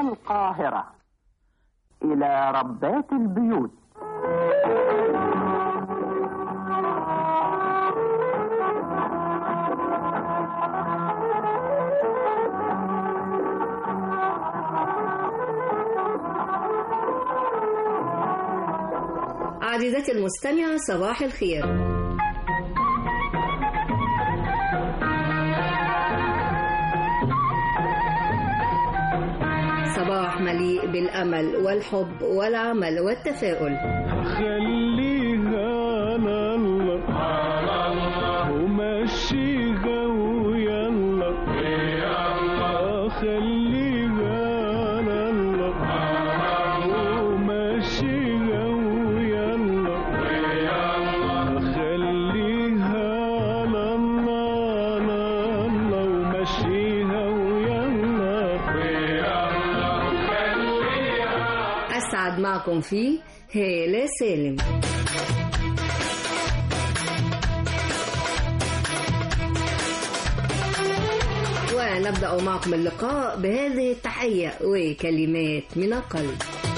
القاهرة إلى ربات البيوت عزيزتي المستمعة صباح الخير صباح مليء بالأمل والحب والعمل والتفاؤل خليها على الله ومشيها ويلا آه، خليها على الله ومشيها ويلا آه، خليها على الله على الله ومشيها ويلا أسعد معكم في هالة سالم ونبدأ معكم اللقاء بهذه التحية وكلمات من القلب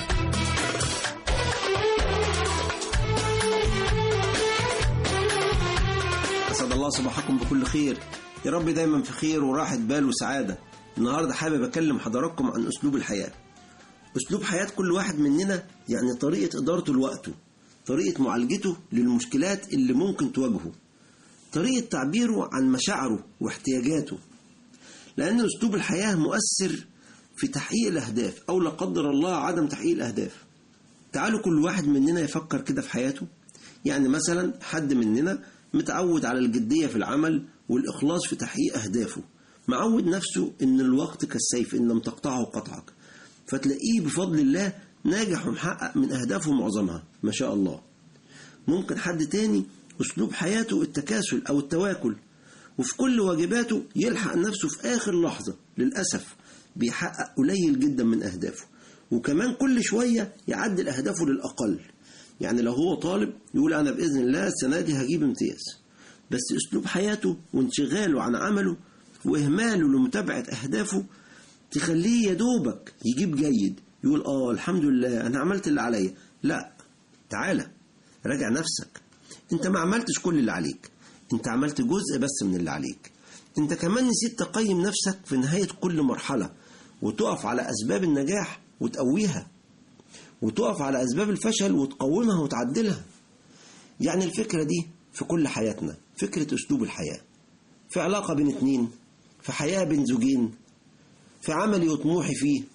أسعد الله صباحكم بكل خير يا رب دايما في خير وراحة بال وسعادة النهاردة حابب أكلم حضراتكم عن أسلوب الحياة أسلوب حياة كل واحد مننا يعني طريقة إدارته لوقته طريقة معالجته للمشكلات اللي ممكن تواجهه طريقة تعبيره عن مشاعره واحتياجاته لأن أسلوب الحياة مؤثر في تحقيق الأهداف أو لا قدر الله عدم تحقيق الأهداف تعالوا كل واحد مننا يفكر كده في حياته يعني مثلا حد مننا متعود على الجدية في العمل والإخلاص في تحقيق أهدافه معود نفسه إن الوقت كالسيف إن لم تقطعه قطعك فتلاقيه بفضل الله ناجح ومحقق من أهدافه معظمها ما شاء الله ممكن حد تاني أسلوب حياته التكاسل أو التواكل وفي كل واجباته يلحق نفسه في آخر لحظة للأسف بيحقق قليل جدا من أهدافه وكمان كل شوية يعدل أهدافه للأقل يعني لو هو طالب يقول أنا بإذن الله السنة دي هجيب امتياز بس أسلوب حياته وانشغاله عن عمله وإهماله لمتابعة أهدافه تخليه يا دوبك يجيب جيد يقول آه الحمد لله أنا عملت اللي عليا لا تعالى راجع نفسك أنت ما عملتش كل اللي عليك أنت عملت جزء بس من اللي عليك أنت كمان نسيت تقيم نفسك في نهاية كل مرحلة وتقف على أسباب النجاح وتقويها وتقف على أسباب الفشل وتقومها وتعدلها يعني الفكرة دي في كل حياتنا فكرة أسلوب الحياة في علاقة بين اتنين في حياة بين زوجين في عملي وطموحي فيه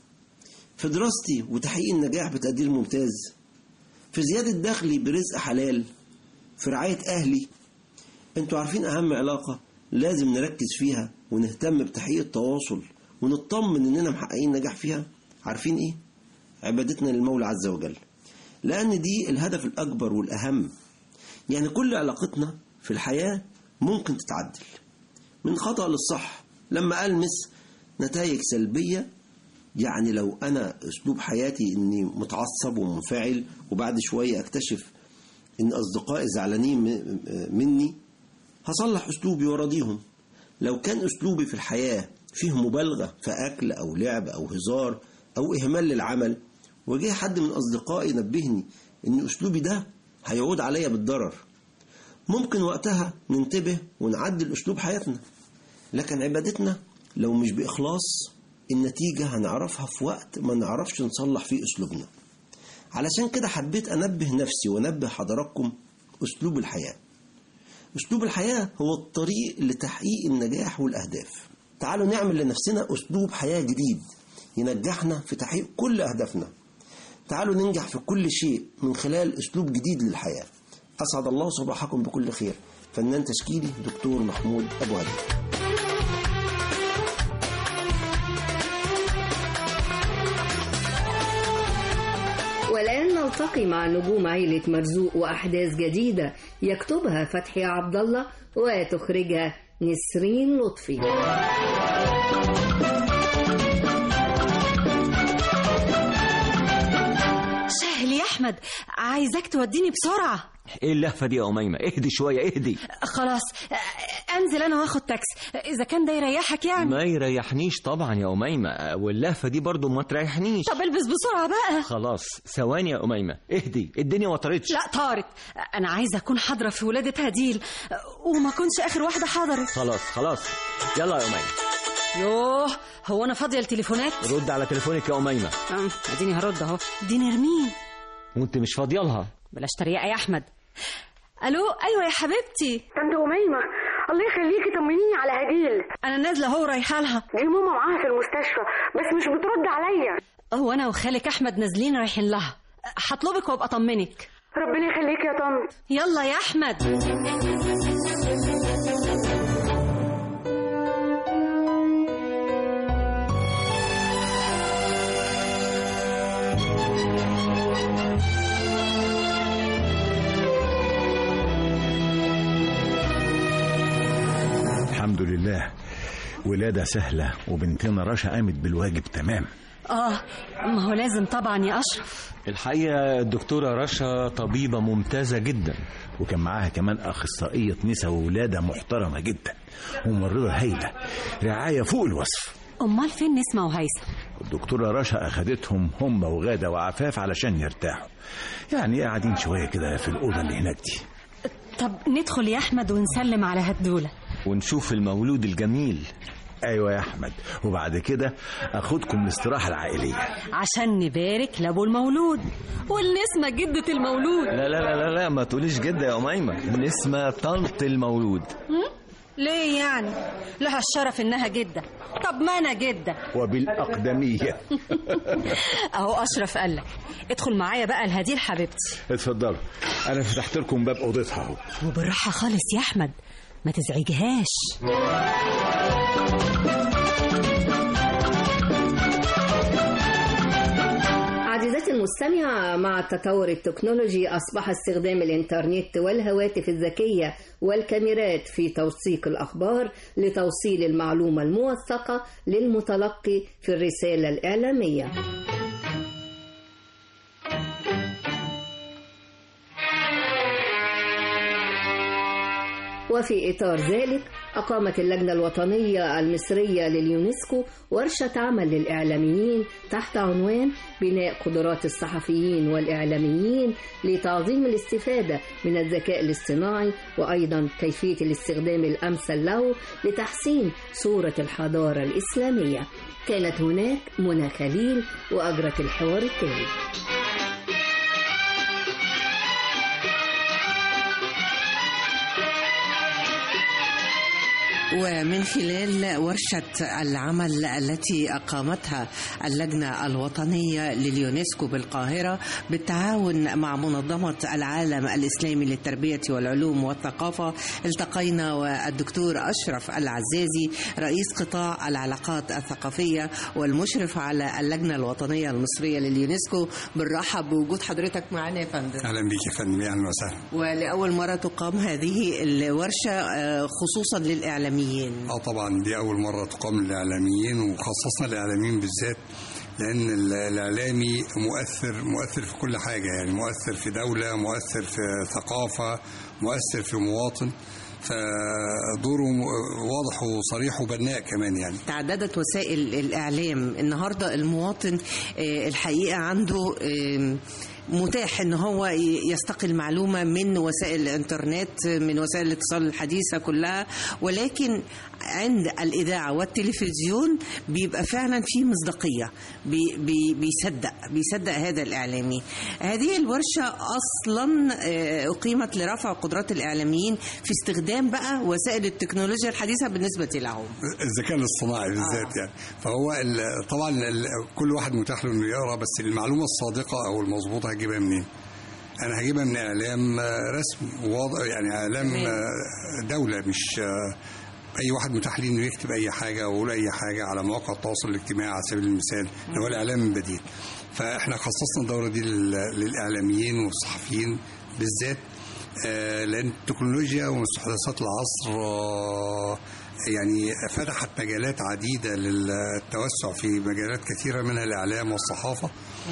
في دراستي وتحقيق النجاح بتقدير ممتاز في زيادة دخلي برزق حلال في رعاية أهلي انتوا عارفين أهم علاقة لازم نركز فيها ونهتم بتحقيق التواصل ونطمن إننا محققين نجاح فيها عارفين إيه؟ عبادتنا للمولى عز وجل لأن دي الهدف الأكبر والأهم يعني كل علاقتنا في الحياة ممكن تتعدل من خطأ للصح لما ألمس نتائج سلبية يعني لو أنا أسلوب حياتي إني متعصب ومنفعل وبعد شوية أكتشف إن أصدقائي زعلانين م- مني هصلح أسلوبي وراضيهم لو كان أسلوبي في الحياة فيه مبالغة في أكل أو لعب أو هزار أو إهمال للعمل وجه حد من أصدقائي نبهني إن أسلوبي ده هيعود عليا بالضرر ممكن وقتها ننتبه ونعدل أسلوب حياتنا لكن عبادتنا لو مش بإخلاص النتيجة هنعرفها في وقت ما نعرفش نصلح فيه أسلوبنا علشان كده حبيت أنبه نفسي وأنبه حضراتكم أسلوب الحياة أسلوب الحياة هو الطريق لتحقيق النجاح والأهداف تعالوا نعمل لنفسنا أسلوب حياة جديد ينجحنا في تحقيق كل أهدافنا تعالوا ننجح في كل شيء من خلال أسلوب جديد للحياة أسعد الله صباحكم بكل خير فنان تشكيلي دكتور محمود أبو هدي والآن نلتقي مع نجوم عيلة مرزوق وأحداث جديدة يكتبها فتحي عبد الله وتخرجها نسرين لطفي سهل يا احمد عايزاك توديني بسرعه ايه اللهفه دي يا اميمه اهدي شويه اهدي خلاص انزل انا واخد تاكسي اذا كان ده يريحك يعني ما يريحنيش طبعا يا أميمة واللهفة دي برضو ما تريحنيش طب البس بسرعه بقى خلاص ثواني يا أميمة اهدي الدنيا ما طارتش لا طارت انا عايزه اكون حاضره في ولاده هديل وما كنتش اخر واحده حضرت خلاص خلاص يلا يا أميمة يوه هو انا فاضيه التليفونات رد على تليفونك يا أميمة أم، اديني هرد اهو دي نرمين وانت مش فاضية لها بلاش تريقه يا احمد الو ايوه يا حبيبتي طنط أميمة الله يخليكي طمنيني على هديل انا نازله اهو رايحه لها دي ماما معاها في المستشفى بس مش بترد عليا هو انا وخالك احمد نازلين رايحين لها هطلبك وابقى اطمنك ربنا يخليكي يا طنط يلا يا احمد الحمد لله ولادة سهلة وبنتنا رشا قامت بالواجب تمام اه ما هو لازم طبعا يا اشرف الحقيقة الدكتورة رشا طبيبة ممتازة جدا وكان معاها كمان أخصائية نساء وولادة محترمة جدا وممرضة هايلة رعاية فوق الوصف امال فين نسمه وهيثم الدكتورة رشا أخدتهم هم وغادة وعفاف علشان يرتاحوا يعني قاعدين شوية كده في الأوضة اللي هناك دي طب ندخل يا احمد ونسلم على هدوله ونشوف المولود الجميل أيوة يا أحمد وبعد كده أخدكم الاستراحة العائلية عشان نبارك لابو المولود والنسمه جده المولود لا لا لا لا, لا ما تقوليش جدة يا أميمة نسمة طنط المولود ليه يعني لها الشرف انها جده طب ما انا جده وبالأقدمية اهو اشرف قال لك ادخل معايا بقى الهديل حبيبتي اتفضلوا أنا فتحت لكم باب أوضتها أهو وبالراحه خالص يا احمد ما تزعجهاش عزيزتي المستمعة مع التطور التكنولوجي أصبح استخدام الإنترنت والهواتف الذكية والكاميرات في توثيق الأخبار لتوصيل المعلومة الموثقة للمتلقي في الرسالة الإعلامية وفي إطار ذلك أقامت اللجنة الوطنية المصرية لليونسكو ورشة عمل للإعلاميين تحت عنوان بناء قدرات الصحفيين والإعلاميين لتعظيم الاستفادة من الذكاء الاصطناعي وأيضا كيفية الاستخدام الأمثل له لتحسين صورة الحضارة الإسلامية كانت هناك منى خليل وأجرت الحوار التالي ومن خلال ورشة العمل التي أقامتها اللجنة الوطنية لليونسكو بالقاهرة بالتعاون مع منظمة العالم الإسلامي للتربية والعلوم والثقافة التقينا والدكتور أشرف العزازي رئيس قطاع العلاقات الثقافية والمشرف على اللجنة الوطنية المصرية لليونسكو بنرحب بوجود حضرتك معنا يا فندم اهلا بيك يا فندم اهلا وسهلا ولأول مرة تقام هذه الورشة آه، خصوصا للإعلاميين اه طبعا دي اول مره تقام للاعلاميين وخصصنا الاعلاميين بالذات لان ال- الاعلامي مؤثر مؤثر في كل حاجه يعني مؤثر في دوله مؤثر في ثقافه مؤثر في مواطن فدوره م- واضح وصريح وبناء كمان يعني تعددت وسائل الإعلام النهاردة المواطن آه، الحقيقة عنده آم، متاح ان هو ي- يستقي المعلومه من وسائل الانترنت من وسائل الاتصال الحديثه كلها ولكن عند الاذاعه والتلفزيون بيبقى فعلا في مصداقيه بي بي بيصدق بيصدق هذا الاعلامي هذه الورشه اصلا آه، اقيمت لرفع قدرات الاعلاميين في استخدام بقى وسائل التكنولوجيا الحديثه بالنسبه لهم الذكاء الاصطناعي بالذات يعني فهو ال- طبعا ال- كل واحد متاح له انه يقرا بس المعلومه الصادقه او المظبوطه هجيبها منين؟ انا هجيبها من اعلام آه، رسمي واضح يعني اعلام آه، دوله مش آه، اي واحد متاح ليه انه يكتب اي حاجه او يقول اي حاجه على مواقع التواصل الاجتماعي على سبيل المثال اللي هو الاعلام البديل فاحنا خصصنا الدوره دي لل- للاعلاميين والصحفيين بالذات آه، لان التكنولوجيا ومستحدثات العصر آه، يعني فتحت مجالات عديدة للتوسع في مجالات كثيرة منها الإعلام والصحافة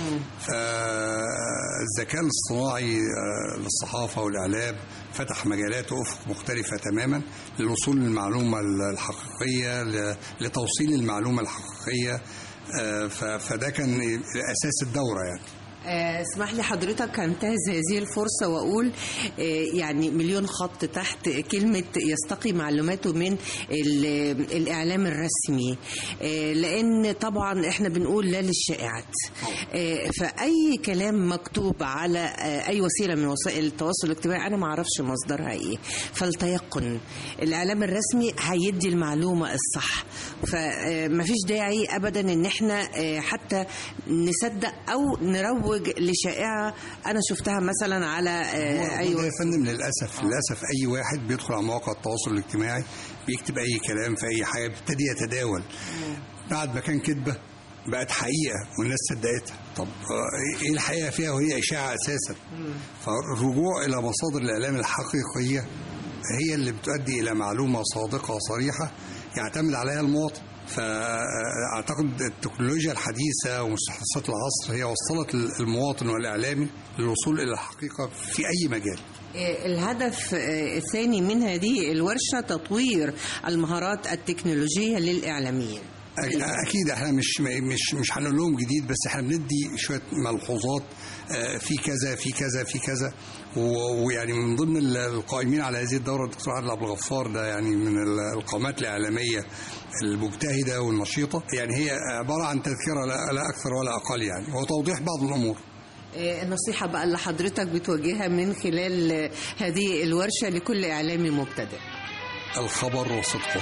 فالذكاء الاصطناعي آه، للصحافة والإعلام فتح مجالات وأفق مختلفة تماما للوصول للمعلومة الحقيقية ل- لتوصيل المعلومة الحقيقية آه، ف- فده كان أساس الدورة يعني آه، اسمح لي حضرتك انتهز هذه الفرصة وأقول آه، يعني مليون خط تحت كلمة يستقي معلوماته من ال- الإعلام الرسمي آه، لأن طبعا إحنا بنقول لا للشائعات آه، فأي كلام مكتوب على آه، أي وسيلة من وسائل التواصل الاجتماعي أنا ما أعرفش مصدرها إيه فالتيقن الإعلام الرسمي هيدي المعلومة الصح فمفيش داعي أبدا إن إحنا آه، حتى نصدق أو نروج لشائعة أنا شفتها مثلا على آه، أي أيوة يا وسيلة. فندم للأسف للأسف أي واحد بيدخل على مواقع التواصل الاجتماعي بيكتب أي كلام في أي حاجة بيبتدي يتداول بعد ما كان كذبة بقت حقيقة والناس صدقتها طب آه، إيه الحقيقة فيها وهي إشاعة أساسا فالرجوع إلى مصادر الإعلام الحقيقية هي اللي بتؤدي إلى معلومة صادقة صريحة يعتمد عليها المواطن فأعتقد التكنولوجيا الحديثة ومستحدثات العصر هي وصلت المواطن والإعلامي للوصول إلى الحقيقة في أي مجال آه، الهدف آه، الثاني من هذه الورشة تطوير المهارات التكنولوجية للإعلاميين أك- اكيد احنا مش مش مش هنقول لهم جديد بس احنا بندي شويه ملحوظات آه، في كذا في كذا في كذا و- ويعني من ضمن ال- القائمين على هذه الدوره الدكتور عادل عبد الغفار ده يعني من ال- القامات الاعلاميه المجتهده والنشيطه يعني هي عباره عن تذكره لا لا اكثر ولا اقل يعني وتوضيح بعض الامور آه، النصيحة بقى اللي حضرتك بتوجهها من خلال آه، هذه الورشة لكل إعلامي مبتدئ الخبر وصدقه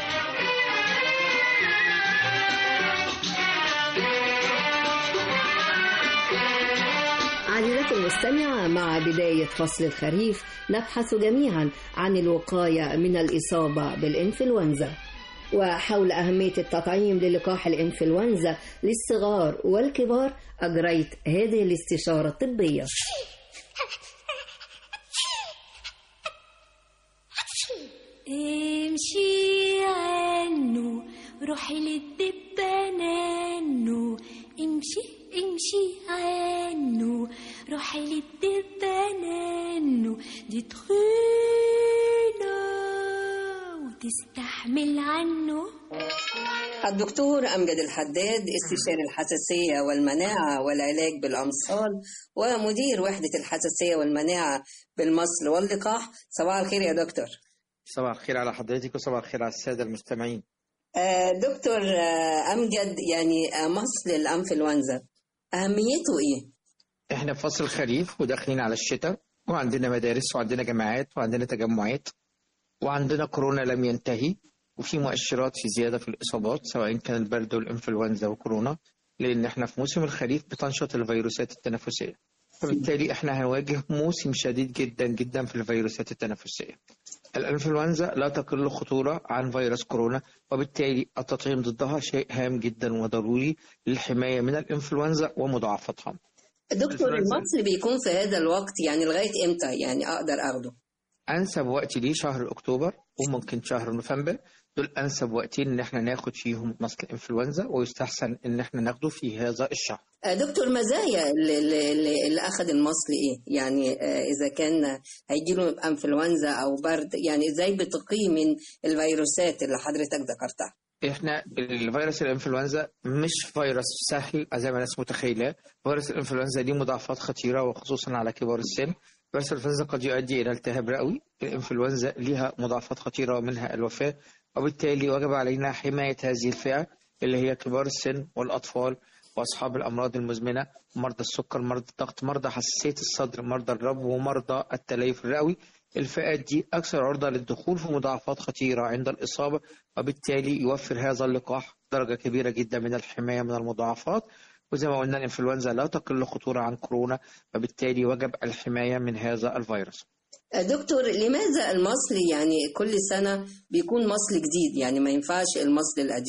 عزيزتي المستمعة مع بداية فصل الخريف نبحث جميعا عن الوقاية من الإصابة بالإنفلونزا وحول أهمية التطعيم للقاح الإنفلونزا للصغار والكبار أجريت هذه الاستشارة الطبية امشي عنه روحي للدبانانو امشي امشي عنه روحي للدبانانو دي تخينة وتستحمل عنه الدكتور أمجد الحداد استشاري الحساسية والمناعة والعلاج بالأمصال ومدير وحدة الحساسية والمناعة بالمصل واللقاح صباح الخير يا دكتور صباح الخير على حضرتك وصباح الخير على السادة المستمعين آه، دكتور آه، أمجد يعني آه، مصل الأنفلونزا أهميته إيه؟ احنا في فصل الخريف وداخلين على الشتاء وعندنا مدارس وعندنا جامعات وعندنا تجمعات وعندنا كورونا لم ينتهي وفي مؤشرات في زيادة في الإصابات سواء كان البرد والإنفلونزا وكورونا لأن احنا في موسم الخريف بتنشط الفيروسات التنفسية فبالتالي احنا هنواجه موسم شديد جدا جدا في الفيروسات التنفسية الإنفلونزا لا تقل خطورة عن فيروس كورونا وبالتالي التطعيم ضدها شيء هام جدا وضروري للحماية من الإنفلونزا ومضاعفتها دكتور الإنفلونزا- المصل بيكون في هذا الوقت يعني لغاية إمتى يعني أقدر أخده؟ انسب وقت ليه شهر اكتوبر وممكن شهر نوفمبر دول انسب وقتين ان احنا ناخد فيهم مصل الانفلونزا ويستحسن ان احنا ناخده في هذا الشهر آه، دكتور مزايا اللي, اللي, اللي أخذ المصل إيه؟ يعني آه، إذا كان هيجيله أنفلونزا أو برد يعني إزاي بتقيه من الفيروسات اللي حضرتك ذكرتها؟ احنا الفيروس الانفلونزا مش فيروس سهل زي ما الناس متخيله فيروس الانفلونزا ليه مضاعفات خطيره وخصوصا على كبار السن فيروس الانفلونزا قد يؤدي الى التهاب رئوي الانفلونزا ليها مضاعفات خطيره منها الوفاه وبالتالي وجب علينا حمايه هذه الفئه اللي هي كبار السن والاطفال واصحاب الامراض المزمنه مرضى السكر مرضى الضغط مرضى حساسيه الصدر مرضى الربو ومرضى التليف الرئوي الفئات دي أكثر عرضة للدخول في مضاعفات خطيرة عند الإصابة وبالتالي يوفر هذا اللقاح درجة كبيرة جدا من الحماية من المضاعفات وزي ما قلنا الإنفلونزا لا تقل خطورة عن كورونا وبالتالي وجب الحماية من هذا الفيروس آه، دكتور لماذا المصل يعني كل سنة بيكون مصل جديد يعني ما ينفعش المصل القديم؟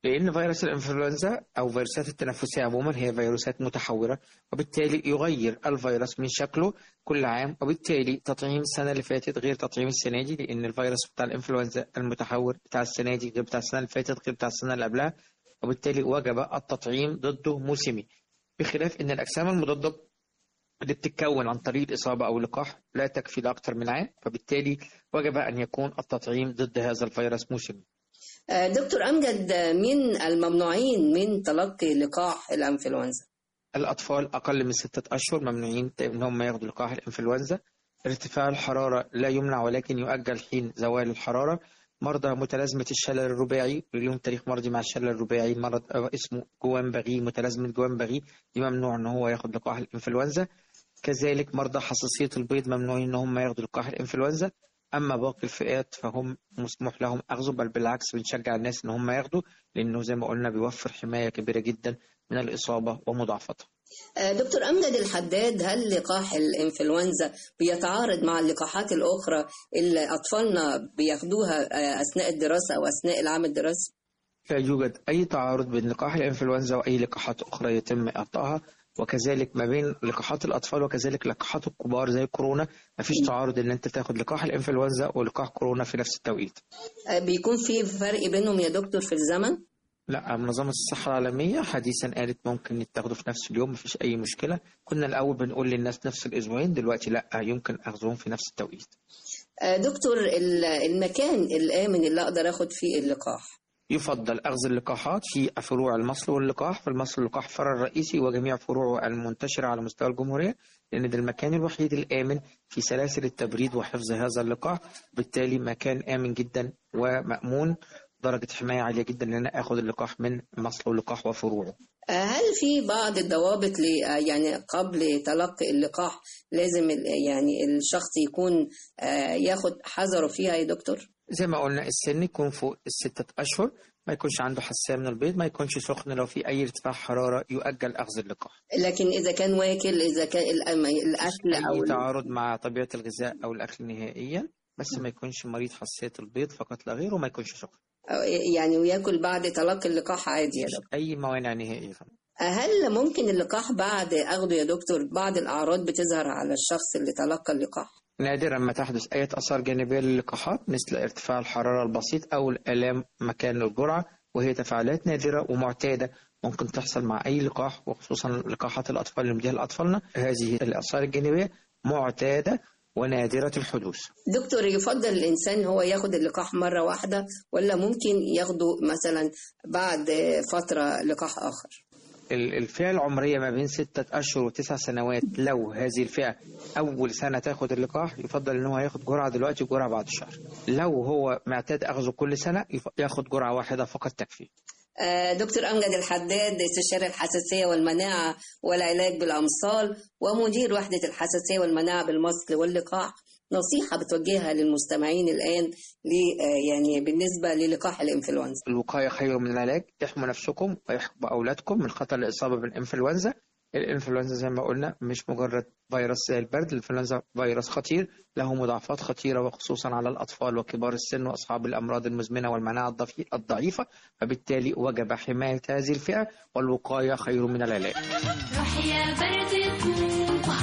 لأن فيروس الإنفلونزا أو فيروسات التنفسية عموما هي فيروسات متحورة وبالتالي يغير الفيروس من شكله كل عام وبالتالي تطعيم السنة اللي فاتت غير تطعيم السنة دي لأن الفيروس بتاع الإنفلونزا المتحور بتاع السنة دي غير بتاع السنة اللي فاتت غير بتاع السنة اللي قبلها وبالتالي وجب التطعيم ضده موسمي بخلاف أن الأجسام المضادة اللي بتتكون عن طريق الإصابة أو اللقاح لا تكفي لأكثر من عام فبالتالي وجب أن يكون التطعيم ضد هذا الفيروس موسمي آه، دكتور أمجد آه، من الممنوعين من تلقي لقاح الأنفلونزا الأطفال أقل من ستة أشهر ممنوعين إن هم ياخدوا لقاح الإنفلونزا ارتفاع الحرارة لا يمنع ولكن يؤجل حين زوال الحرارة مرضى متلازمة الشلل الرباعي لهم تاريخ مرضي مع الشلل الرباعي مرض آه، اسمه جوان بغي متلازمة جوان بغي دي ممنوع إن هو ياخد لقاح الإنفلونزا كذلك مرضى حساسية البيض ممنوعين إن هم ياخدوا لقاح الإنفلونزا أما باقي الفئات فهم مسموح لهم أخذه بل بالعكس بنشجع الناس إن هم ياخدوا لأنه زي ما قلنا بيوفر حماية كبيرة جدا من الإصابة ومضاعفتها آه، دكتور أمجد الحداد هل لقاح الإنفلونزا بيتعارض مع اللقاحات الأخرى اللي أطفالنا بياخدوها آه، أثناء الدراسة أو أثناء العام الدراسي؟ لا يوجد أي تعارض بين لقاح الإنفلونزا وأي لقاحات أخرى يتم إعطائها وكذلك ما بين لقاحات الأطفال وكذلك لقاحات الكبار زي كورونا مفيش تعارض إن أنت تاخد لقاح الإنفلونزا ولقاح كورونا في نفس التوقيت آه، بيكون في فرق بينهم يا دكتور في الزمن؟ لا منظمة الصحة العالمية حديثا قالت ممكن يتاخدوا في نفس اليوم مفيش أي مشكلة كنا الأول بنقول للناس نفس الأسبوعين دلوقتي لا يمكن أخذهم في نفس التوقيت آه، دكتور ال- المكان الآمن اللي أقدر أخد فيه اللقاح يفضل أخذ اللقاحات في فروع المصل واللقاح في المصل واللقاح فرع الرئيسي وجميع فروعه المنتشرة على مستوى الجمهورية لأن ده المكان الوحيد الآمن في سلاسل التبريد وحفظ هذا اللقاح بالتالي مكان آمن جدا ومأمون درجة حماية عالية جدا إن أنا آخد اللقاح من مصل واللقاح وفروعه آه، هل في بعض الضوابط ل آه، يعني قبل تلقي اللقاح لازم ال- يعني الشخص يكون آه، ياخد حذره فيها يا دكتور؟ زي ما قلنا السن يكون فوق الستة أشهر ما يكونش عنده حساسية من البيض ما يكونش سخن لو في أي ارتفاع حرارة يؤجل أخذ اللقاح لكن إذا كان واكل إذا كان الأم- الأكل أو أي ال- تعارض مع طبيعة الغذاء أو الأكل نهائيا بس ما يكونش مريض حساسية البيض فقط لا غير وما يكونش سخن أو يعني وياكل بعد تلقي اللقاح عادي يا دكتور أي موانع نهائية هل ممكن اللقاح بعد أخده يا دكتور بعض الأعراض بتظهر على الشخص اللي تلقى اللقاح؟ نادرا ما تحدث أي آثار جانبية للقاحات مثل ارتفاع الحرارة البسيط أو الآلام مكان الجرعة وهي تفاعلات نادرة ومعتادة ممكن تحصل مع أي لقاح وخصوصا لقاحات الأطفال اللي بنديها لأطفالنا هذه الآثار الجانبية معتادة ونادرة الحدوث دكتور يفضل الإنسان هو ياخد اللقاح مرة واحدة ولا ممكن ياخده مثلا بعد فترة لقاح آخر؟ ال- الفئة العمرية ما بين ستة أشهر وتسع سنوات لو هذه الفئة أول سنة تاخد اللقاح يفضل إن هو ياخد جرعة دلوقتي وجرعة بعد شهر لو هو معتاد أخذه كل سنة يف- ياخد جرعة واحدة فقط تكفي آه، دكتور أمجد الحداد استشاري الحساسية والمناعة والعلاج بالأمصال ومدير وحدة الحساسية والمناعة بالمصل واللقاح نصيحة بتوجهها للمستمعين الآن ل آه، يعني بالنسبة للقاح الإنفلونزا الوقاية خير من العلاج احموا نفسكم ويحموا أولادكم من خطر الإصابة بالإنفلونزا الإنفلونزا زي ما قلنا مش مجرد فيروس زي البرد الإنفلونزا فيروس خطير له مضاعفات خطيرة وخصوصا على الأطفال وكبار السن وأصحاب الأمراض المزمنة والمناعة الضفي- الضعيفة فبالتالي وجب حماية هذه الفئة والوقاية خير من العلاج روح يا برد طوبة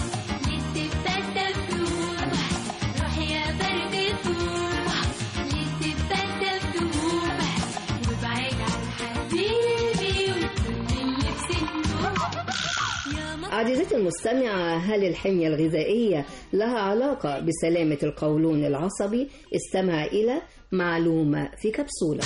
للدبانة بتوبة روح يا برد طوبة للدبانة بتوبة وابعد عن حبيبي وكل اللي في سنه عزيزتي المستمعة هل الحمية الغذائية لها علاقة بسلامة القولون العصبي؟ استمع إلى معلومة في كبسولة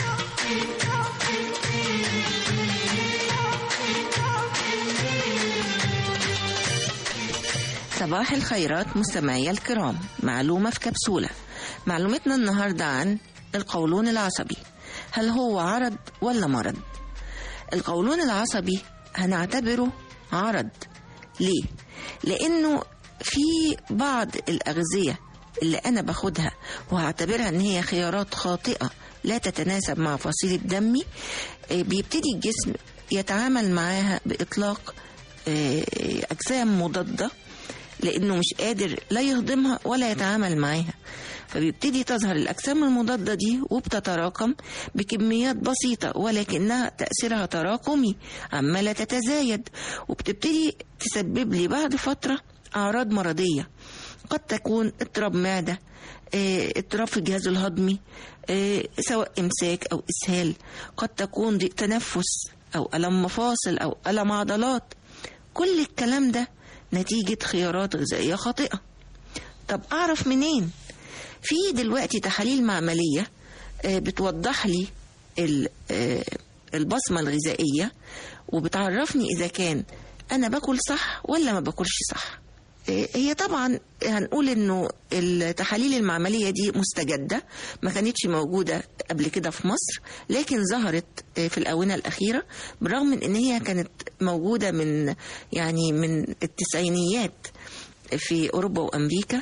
صباح الخيرات مستمعي الكرام معلومة في كبسولة معلومتنا النهاردة عن القولون العصبي هل هو عرض ولا مرض القولون العصبي هنعتبره عرض ليه لأنه في بعض الأغذية اللي أنا باخدها وهعتبرها إن هي خيارات خاطئة لا تتناسب مع فصيلة دمي آه، بيبتدي الجسم يتعامل معاها بإطلاق آه، أجسام مضادة لأنه مش قادر لا يهضمها ولا يتعامل معاها فبيبتدي تظهر الأجسام المضادة دي وبتتراكم بكميات بسيطة ولكنها تأثيرها تراكمي عمالة تتزايد وبتبتدي تسبب لي بعد فترة أعراض مرضية قد تكون اضطراب معدة آه، اضطراب في الجهاز الهضمي آه، سواء إمساك أو إسهال قد تكون ضيق تنفس أو ألم مفاصل أو ألم عضلات كل الكلام ده نتيجة خيارات غذائية خاطئة طب أعرف منين؟ في دلوقتي تحاليل معملية آه، بتوضح لي ال- آه، البصمة الغذائية وبتعرفني إذا كان أنا باكل صح ولا ما باكلش صح آه، هي طبعا هنقول انه التحاليل المعمليه دي مستجده ما كانتش موجوده قبل كده في مصر لكن ظهرت آه، في الاونه الاخيره بالرغم من ان هي كانت موجوده من يعني من التسعينيات في اوروبا وامريكا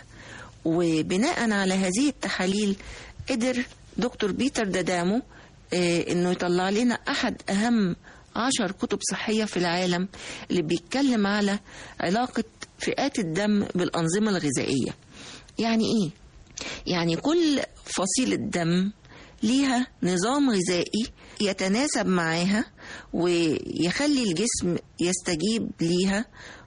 وبناء على هذه التحاليل قدر دكتور بيتر دادامو آه، انه يطلع لنا احد اهم عشر كتب صحية في العالم اللي بيتكلم على علاقة فئات الدم بالأنظمة الغذائية يعني إيه؟ يعني كل فصيلة دم ليها نظام غذائي يتناسب معاها ويخلي الجسم يستجيب ليها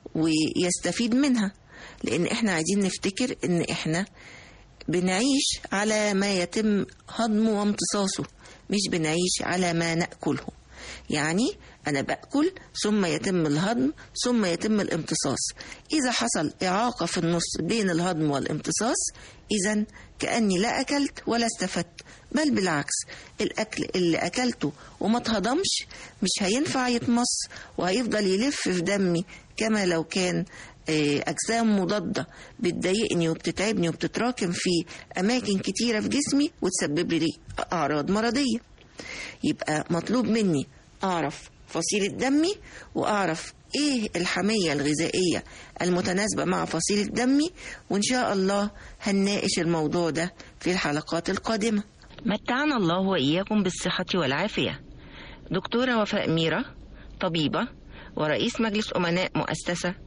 ويستفيد منها لأن إحنا عايزين نفتكر إن إحنا بنعيش على ما يتم هضمه وامتصاصه مش بنعيش على ما نأكله يعني أنا بأكل ثم يتم الهضم ثم يتم الامتصاص إذا حصل إعاقة في النص بين الهضم والامتصاص إذا كأني لا أكلت ولا استفدت بل بالعكس الأكل اللي أكلته وما اتهضمش مش هينفع يتمص وهيفضل يلف في دمي كما لو كان آه، أجسام مضادة بتضايقني وبتتعبني وبتتراكم في أماكن كتيرة في جسمي وتسبب لي أعراض مرضية يبقى مطلوب مني أعرف فصيلة دمي وأعرف إيه الحمية الغذائية المتناسبة مع فصيلة دمي وإن شاء الله هنناقش الموضوع ده في الحلقات القادمة متعنا الله وإياكم بالصحة والعافية دكتورة وفاء ميرة طبيبة ورئيس مجلس أمناء مؤسسة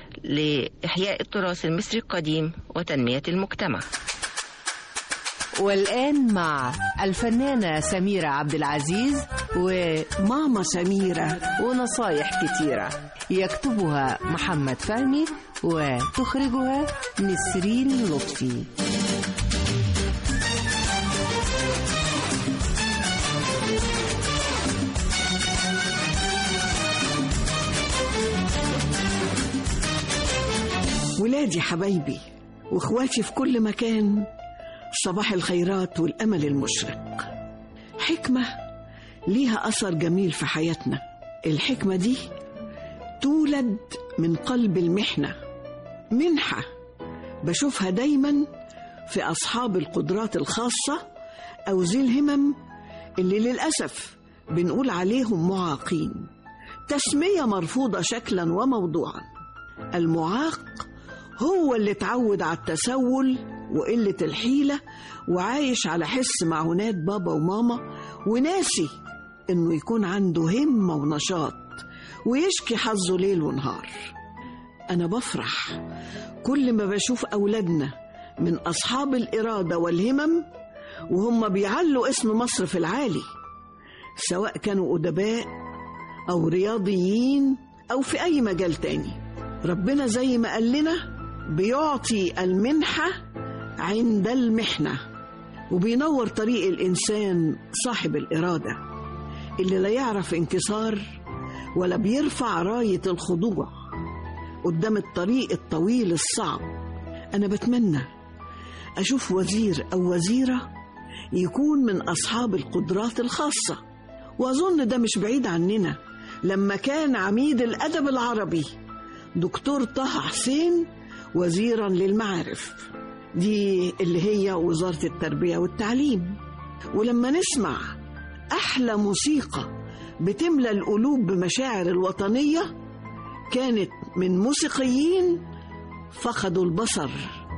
لإحياء التراث المصري القديم وتنمية المجتمع والآن مع الفنانة سميرة عبد العزيز وماما سميرة ونصايح كتيرة يكتبها محمد فهمي وتخرجها نسرين لطفي ولادي حبايبي واخواتي في كل مكان صباح الخيرات والامل المشرق حكمه ليها اثر جميل في حياتنا الحكمه دي تولد من قلب المحنه منحه بشوفها دايما في اصحاب القدرات الخاصه او ذي الهمم اللي للاسف بنقول عليهم معاقين تسميه مرفوضه شكلا وموضوعا المعاق هو اللي اتعود على التسول وقلة الحيلة وعايش على حس معونات بابا وماما وناسي إنه يكون عنده همة ونشاط ويشكي حظه ليل ونهار أنا بفرح كل ما بشوف أولادنا من أصحاب الإرادة والهمم وهم بيعلوا اسم مصر في العالي سواء كانوا أدباء أو رياضيين أو في أي مجال تاني ربنا زي ما قال لنا بيعطي المنحة عند المحنة وبينور طريق الإنسان صاحب الإرادة اللي لا يعرف انكسار ولا بيرفع راية الخضوع قدام الطريق الطويل الصعب أنا بتمنى أشوف وزير أو وزيرة يكون من أصحاب القدرات الخاصة وأظن ده مش بعيد عننا لما كان عميد الأدب العربي دكتور طه حسين وزيرا للمعارف دي اللي هي وزارة التربية والتعليم ولما نسمع أحلى موسيقى بتملى القلوب بمشاعر الوطنية كانت من موسيقيين فقدوا البصر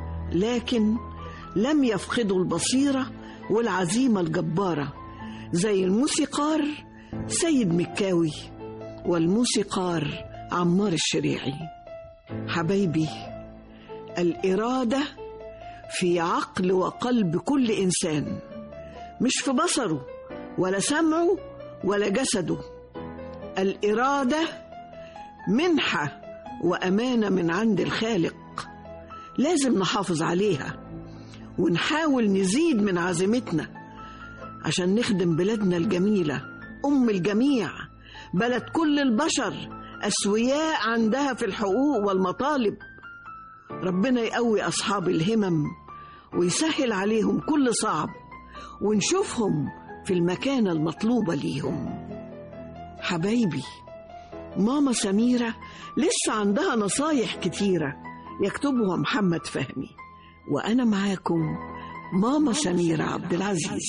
لكن لم يفقدوا البصيرة والعزيمة الجبارة زي الموسيقار سيد مكاوي والموسيقار عمار الشريعي حبايبي الإرادة في عقل وقلب كل إنسان مش في بصره ولا سمعه ولا جسده الإرادة منحة وأمانة من عند الخالق لازم نحافظ عليها ونحاول نزيد من عزيمتنا عشان نخدم بلادنا الجميلة أم الجميع بلد كل البشر أسوياء عندها في الحقوق والمطالب ربنا يقوي أصحاب الهمم ويسهل عليهم كل صعب ونشوفهم في المكانة المطلوبة ليهم حبايبي ماما سميرة لسه عندها نصايح كتيرة يكتبها محمد فهمي وأنا معاكم ماما سميرة عبد العزيز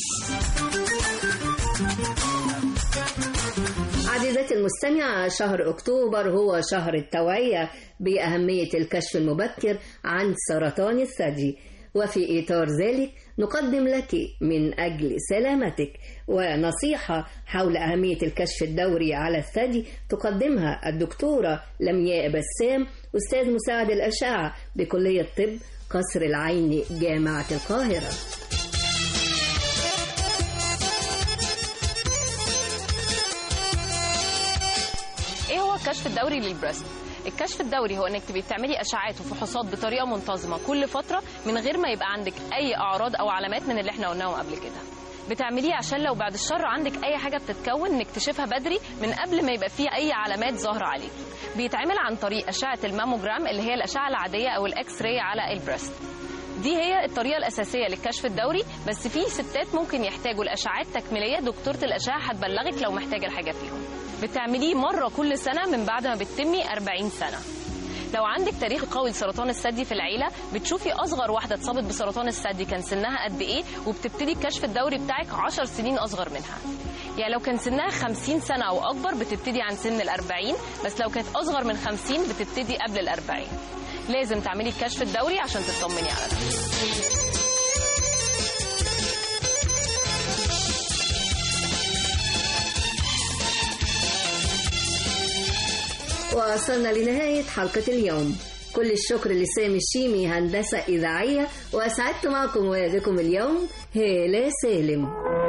عزيزتي المستمعة شهر أكتوبر هو شهر التوعية بأهمية الكشف المبكر عن سرطان الثدي وفي إطار ذلك نقدم لك من أجل سلامتك ونصيحة حول أهمية الكشف الدوري على الثدي تقدمها الدكتورة لمياء بسام أستاذ مساعد الأشعة بكلية طب قصر العيني جامعة القاهرة ايه هو الكشف الدوري للبريست الكشف الدوري هو انك تبقي بتعملي اشعاعات وفحوصات بطريقه منتظمه كل فتره من غير ما يبقى عندك اي اعراض او علامات من اللي احنا قلناهم قبل كده بتعمليه عشان لو بعد الشر عندك اي حاجه بتتكون نكتشفها بدري من قبل ما يبقى فيه اي علامات ظاهره عليك بيتعمل عن طريق اشعه الماموجرام اللي هي الاشعه العاديه او الاكس راي على البريست دي هي الطريقه الاساسيه للكشف الدوري بس في ستات ممكن يحتاجوا الاشعاعات تكميليه دكتوره الاشعه هتبلغك لو محتاجه الحاجه فيهم بتعمليه مره كل سنه من بعد ما بتتمي 40 سنه لو عندك تاريخ قوي لسرطان الثدي في العيله بتشوفي اصغر واحده اتصابت بسرطان الثدي كان سنها قد ايه وبتبتدي الكشف الدوري بتاعك 10 سنين اصغر منها يعني لو كان سنها 50 سنه او اكبر بتبتدي عن سن ال 40 بس لو كانت اصغر من 50 بتبتدي قبل ال 40 لازم تعملي الكشف الدوري عشان تطمني على نفسك وصلنا لنهاية حلقة اليوم كل الشكر لسامي الشيمي هندسة إذاعية وأسعدت معكم وياكم اليوم هالة سالم